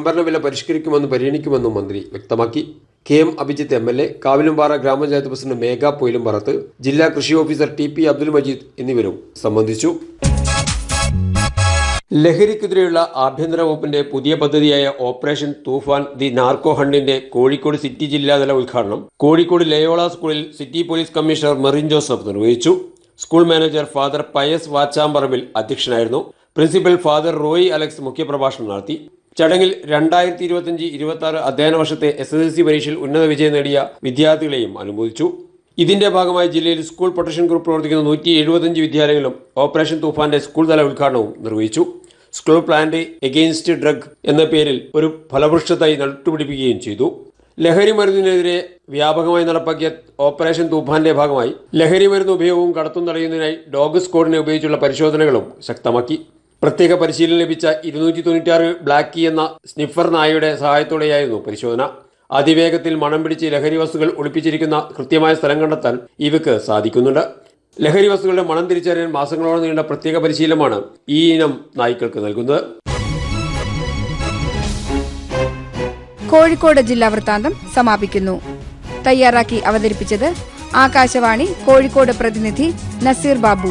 സംഭരണ വില പരിഷ്കരിക്കുമെന്ന് പരിഗണിക്കുമെന്നും മന്ത്രി വ്യക്തമാക്കി K M Abhijith M L A Kavilumpara ഗ്രാമപഞ്ചായത്ത് പ്രസിഡന്റ് മേഘ പൊയിലുംപറത്ത് ജില്ലാ കൃഷി officer T P Abdul Majeed എന്നിവരും സംബന്ധിച്ചു ലഹരിക്കെതിരെയുള്ള ആഭ്യന്തര വകുപ്പിന്റെ പുതിയ പദ്ധതിയായ ഓപ്പറേഷൻ തൂഫാൻ ദി നാർക്കോ ഹണ്ടിന്റെ കോഴിക്കോട് സിറ്റി ജില്ലാതല ഉദ്ഘാടനം കോഴിക്കോട് ലയോള സ്കൂളിൽ city police commissioner Merin Joseph നിർവഹിച്ചു school manager father Pius Vachamparambil അധ്യക്ഷനായിരുന്നു പ്രിൻസിപ്പൽ ഫാദർ റോയി അലക്സ് മുഖ്യപ്രഭാഷണം നടത്തി ചടങ്ങിൽ രണ്ടായിരത്തി ഇരുപത്തിയഞ്ച് ഇരുപത്തി ആറ് അധ്യയന വർഷത്തെ എസ് എസ് എൽ സി പരീക്ഷയിൽ ഉന്നത വിജയം നേടിയ വിദ്യാർത്ഥികളെയും അനുമോദിച്ചു ഇതിന്റെ ഭാഗമായി ജില്ലയിൽ സ്കൂൾ പ്രൊട്ടക്ഷൻ ഗ്രൂപ്പ് പ്രവർത്തിക്കുന്ന നൂറ്റി എഴുപത്തഞ്ച് വിദ്യാലയങ്ങളും ഓപ്പറേഷൻ തൂഫാന്റെ സ്കൂൾ തല ഉദ്ഘാടനവും നിർവഹിച്ചു സ്കൂൾ പ്ലാന്റ് എഗെയിൻസ്റ്റ് ഡ്രഗ് എന്ന പേരിൽ ഒരു ഫലവൃക്ഷത്തായി നട്ടുപിടിപ്പിക്കുകയും ചെയ്തു ലഹരി മരുന്നിനെതിരെ വ്യാപകമായി നടപ്പാക്കിയ ഓപ്പറേഷൻ തൂഫാന്റെ ഭാഗമായി ലഹരി മരുന്ന് ഉപയോഗവും കടത്തും തടയുന്നതിനായി ഡോഗ് സ്ക്വാഡിനെ ഉപയോഗിച്ചുള്ള പരിശോധനകളും ശക്തമാക്കി പ്രത്യേക പരിശീലനം ലഭിച്ച ഇരുന്നൂറ്റി തൊണ്ണൂറ്റിയാറ് ബ്ലാക്ക് കീ എന്ന സ്നിഫർ നായയുടെ സഹായത്തോടെയായിരുന്നു പരിശോധന അതിവേഗത്തിൽ മണം പിടിച്ച് ലഹരി വസ്തുക്കൾ ഒളിപ്പിച്ചിരിക്കുന്ന കൃത്യമായ സ്ഥലം കണ്ടെത്താൻ ഇവയ്ക്ക് സാധിക്കുന്നുണ്ട് ലഹരി വസ്തുക്കളുടെ മണം തിരിച്ചറിയാൻ മാസങ്ങളോളം നീണ്ട പ്രത്യേക പരിശീലനമാണ് ഈ ഇനം നായ്ക്കൾക്ക് നൽകുന്നത് കോഴിക്കോട് ജില്ലാ വൃത്താന്തം സമാപിക്കുന്നു തയ്യാറാക്കി അവതരിപ്പിച്ചത് ആകാശവാണി കോഴിക്കോട് പ്രതിനിധി നസീർ ബാബു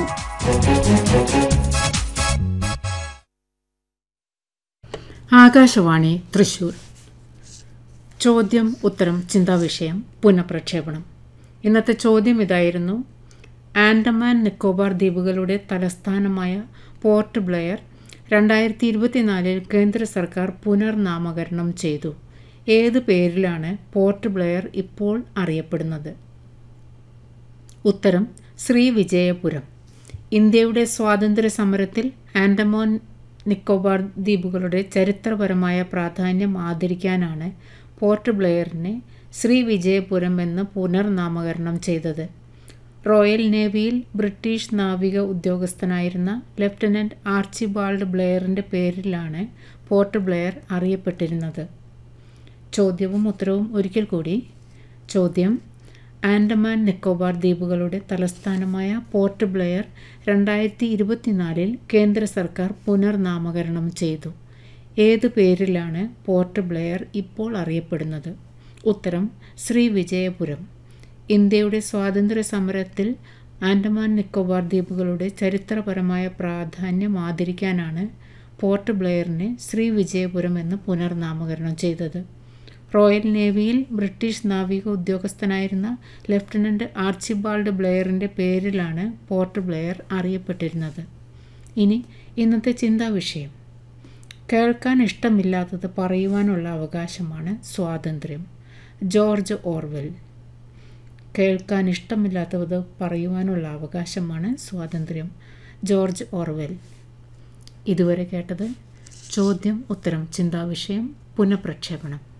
ആകാശവാണി തൃശൂർ ചോദ്യം ഉത്തരം ചിന്താവിഷയം പുനഃപ്രക്ഷേപണം ഇന്നത്തെ ചോദ്യം ഇതായിരുന്നു ആൻഡമാൻ നിക്കോബാർ ദ്വീപുകളുടെ തലസ്ഥാനമായ പോർട്ട് ബ്ലെയർ രണ്ടായിരത്തി ഇരുപത്തിനാലിൽ കേന്ദ്ര സർക്കാർ പുനർനാമകരണം ചെയ്തു ഏത് പേരിലാണ് പോർട്ട് ബ്ലെയർ ഇപ്പോൾ അറിയപ്പെടുന്നത് ഉത്തരം ശ്രീവിജയപുരം ഇന്ത്യയുടെ സ്വാതന്ത്ര്യ സമരത്തിൽ ആൻഡമാൻ നിക്കോബാർ ദ്വീപുകളുടെ ചരിത്രപരമായ പ്രാധാന്യം ആദരിക്കാനാണ് പോർട്ട് ബ്ലെയറിനെ ശ്രീവിജയപുരം എന്ന് പുനർനാമകരണം ചെയ്തത് റോയൽ നേവിയിൽ ബ്രിട്ടീഷ് നാവിക ഉദ്യോഗസ്ഥനായിരുന്ന ലഫ്റ്റനന്റ് ആർച്ചിബാൾഡ് ബ്ലെയറിൻ്റെ പേരിലാണ് പോർട്ട് ബ്ലെയർ അറിയപ്പെട്ടിരുന്നത് ചോദ്യവും ഉത്തരവും ഒരിക്കൽ കൂടി ചോദ്യം ആൻഡമാൻ നിക്കോബാർ ദ്വീപുകളുടെ തലസ്ഥാനമായ പോർട്ട് ബ്ലെയർ രണ്ടായിരത്തി ഇരുപത്തിനാലിൽ കേന്ദ്ര സർക്കാർ പുനർനാമകരണം ചെയ്തു ഏത് പേരിലാണ് പോർട്ട് ബ്ലെയർ ഇപ്പോൾ അറിയപ്പെടുന്നത് ഉത്തരം ശ്രീവിജയപുരം ഇന്ത്യയുടെ സ്വാതന്ത്ര്യ സമരത്തിൽ ആൻഡമാൻ നിക്കോബാർ ദ്വീപുകളുടെ ചരിത്രപരമായ പ്രാധാന്യം ആദരിക്കാനാണ് പോർട്ട് ബ്ലെയറിനെ ശ്രീവിജയപുരം എന്ന് പുനർനാമകരണം ചെയ്തത് റോയൽ നേവിയിൽ ബ്രിട്ടീഷ് നാവിക ഉദ്യോഗസ്ഥനായിരുന്ന ലഫ്റ്റനന്റ് ആർച്ചിബാൾഡ് ബ്ലെയറിൻ്റെ പേരിലാണ് പോർട്ട് ബ്ലെയർ അറിയപ്പെട്ടിരുന്നത് ഇനി ഇന്നത്തെ ചിന്താ വിഷയം കേൾക്കാൻ ഇഷ്ടമില്ലാത്തത് പറയുവാനുള്ള അവകാശമാണ് സ്വാതന്ത്ര്യം ജോർജ് ഓർവെൽ കേൾക്കാൻ ഇഷ്ടമില്ലാത്തത് പറയുവാനുള്ള അവകാശമാണ് സ്വാതന്ത്ര്യം ജോർജ് ഓർവെൽ ഇതുവരെ കേട്ടത് ചോദ്യം ഉത്തരം ചിന്താവിഷയം പുനഃപ്രക്ഷേപണം